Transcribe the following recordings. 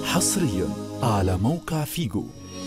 حصريا على موقع فيجو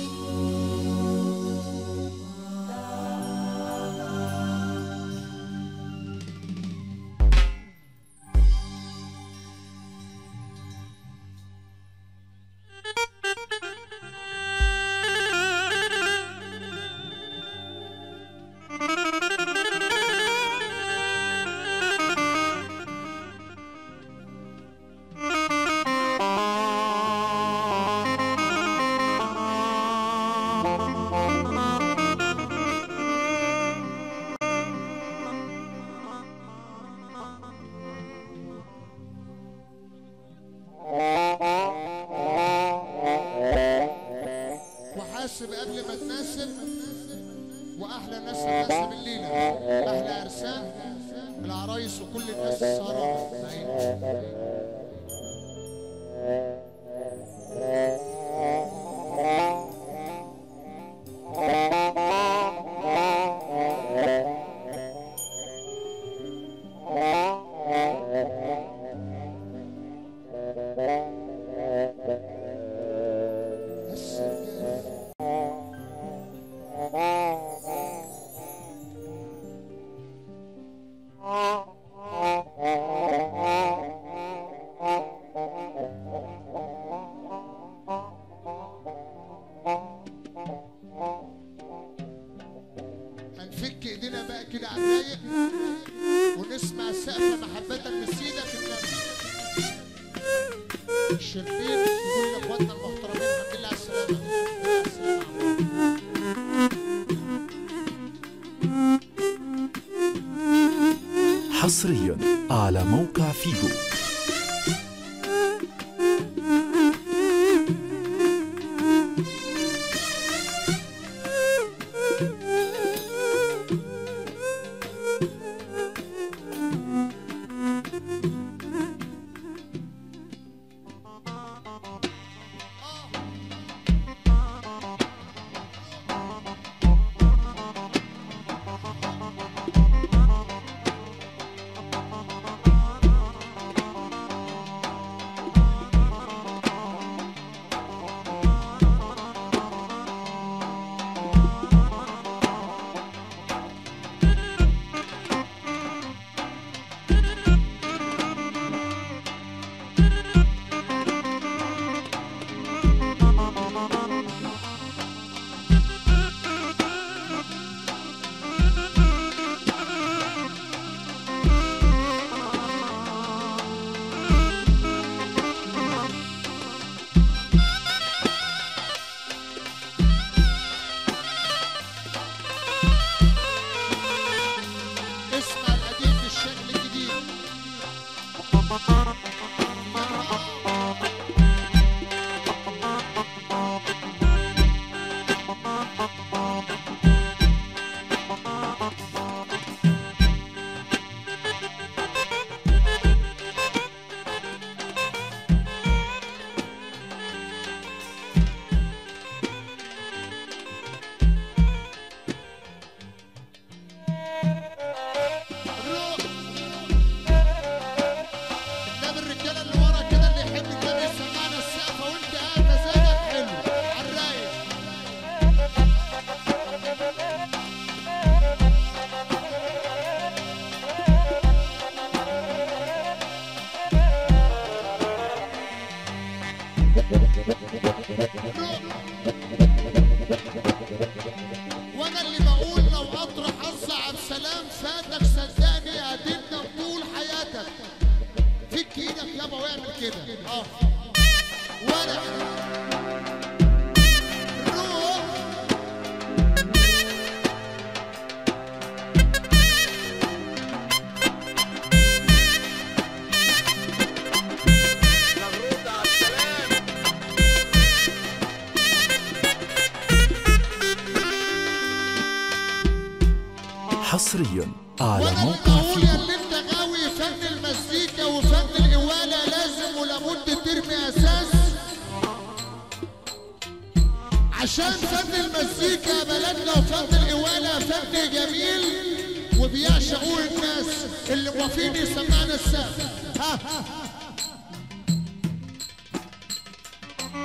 وحاسب قبل ما تناسب واحلى ناس ناسب الليله احلى ارسال العرايس وكل الناس السهرانه معين. بس هنفك ايدينا بقى كده على الرايق ونسمع سقف محبتك لسيدك النبي الشربين كل اخواتنا المحترمين الحمد لله على السلامه الحمد لله على السلامة. حصريا على موقع فيجو اسمع القديم بالشكل الجديد روح قدام الرجاله اللي ورا كده اللي يحب النبي يسمعنا السقفه وانت قاعد مزاجك حلو على الرايق وانا اللي بقول لو قطر حظ عبد السلام فاتك صدقني هتندم طول حياتك فك ايدك يابا واعمل كده اه وانا روح حصريا على وانا اللي موقع بقول يا فيجو اللي انت غاوي فن المزيكا وفن القواله لازم ولابد ترمي اساس عشان فن المزيكا يا بلدنا وفن القواله فن جميل وبيعشقوه الناس اللي موافقين يسمعنا السقف ها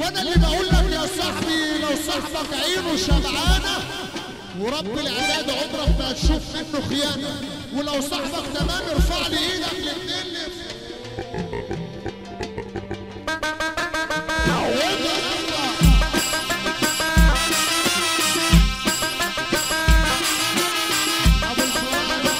وانا اللي بقول لك يا صاحبي لو صاحبك عينه شبعانه ورب العباد عمرك ما هتشوف منه خيانه ولو صاحبك تمام ارفع لي ايدك الاتنين اللي أبو الفؤاد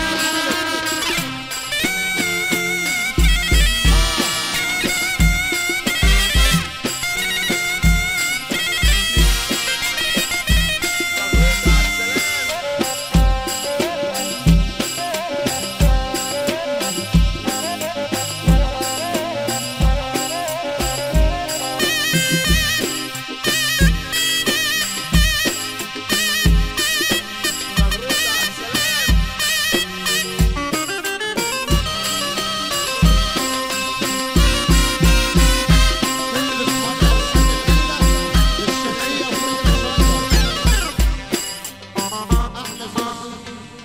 كل اصحابنا الشرقية احلى زوج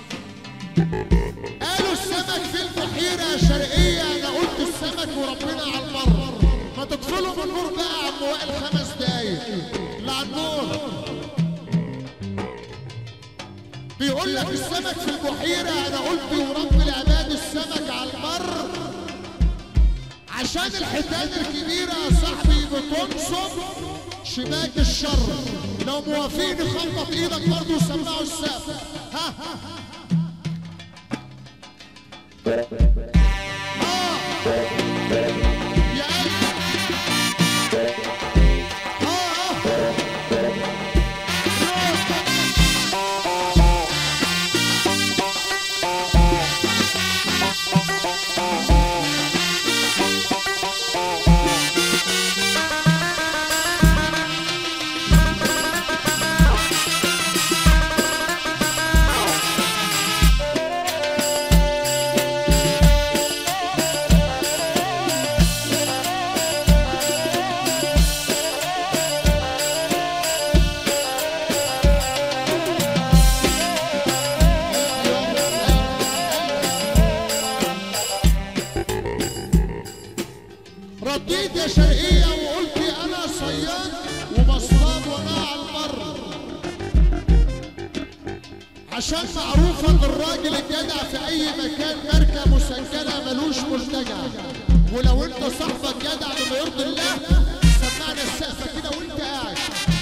قالوا السمك في البحيرة يا شرقية انا قلت السمك وربنا على البر ما تطفلوا من النور بقى يا عم وائل خمس دقايق لا على النور بيقول لك السمك في البحيرة انا قلت ورب العباد السمك على البر عشان الحيتان الكبيرة يا صاحبي بتنصب شباك الشر لو موافقين خبط ايدك برضه وسمعوا السقف ها ها آه. يا قلبي. آه، آه. رديت يا شرقية وقلت أنا صياد وبصطاد وأنا على البر عشان معروف إن الراجل الجدع في أي مكان ماركة مسجلة ملوش ملتجع ولو أنت صاحبك جدع بما يرضي الله سمعنا السقفة كده وأنت قاعد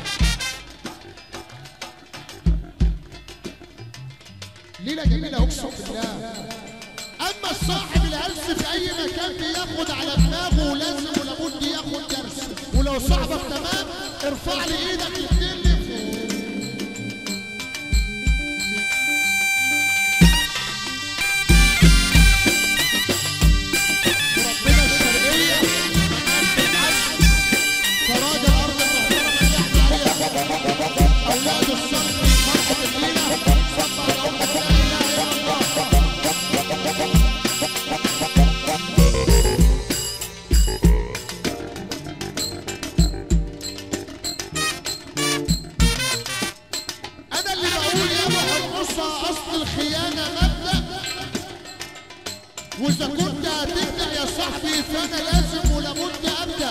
ليلة جميلة أقسم بالله اما الصاحب الهلس في اي مكان بياخد على دماغه ولازم ولابد ياخد درس ولو صاحبك تمام ارفع لي ايدك الاتنين لفوق وربنا الشرقية كراجل ارض المحترمة اللي احنا عليها اولاد الصنف فرحة الليلة صبر الارض لا اله الا الله انا اللي بقول يا ابو حمصه اصل الخيانه مبدا واذا كنت هتبدا يا صاحبي فانا لازم ولابد ابدا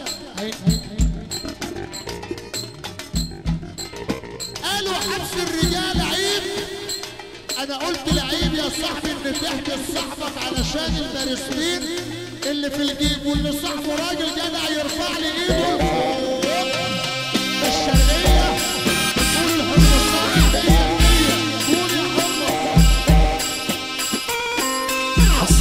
قالوا حبس الرجال عيب انا قلت لعيب يا صاحبي ان تحبس صاحبك علشان المارسين اللي في الجيب واللي صاحبه راجل جدع يرفع لي ايده لفوق. الشرقيه قول الحب الصاحب 100% قول يا حمص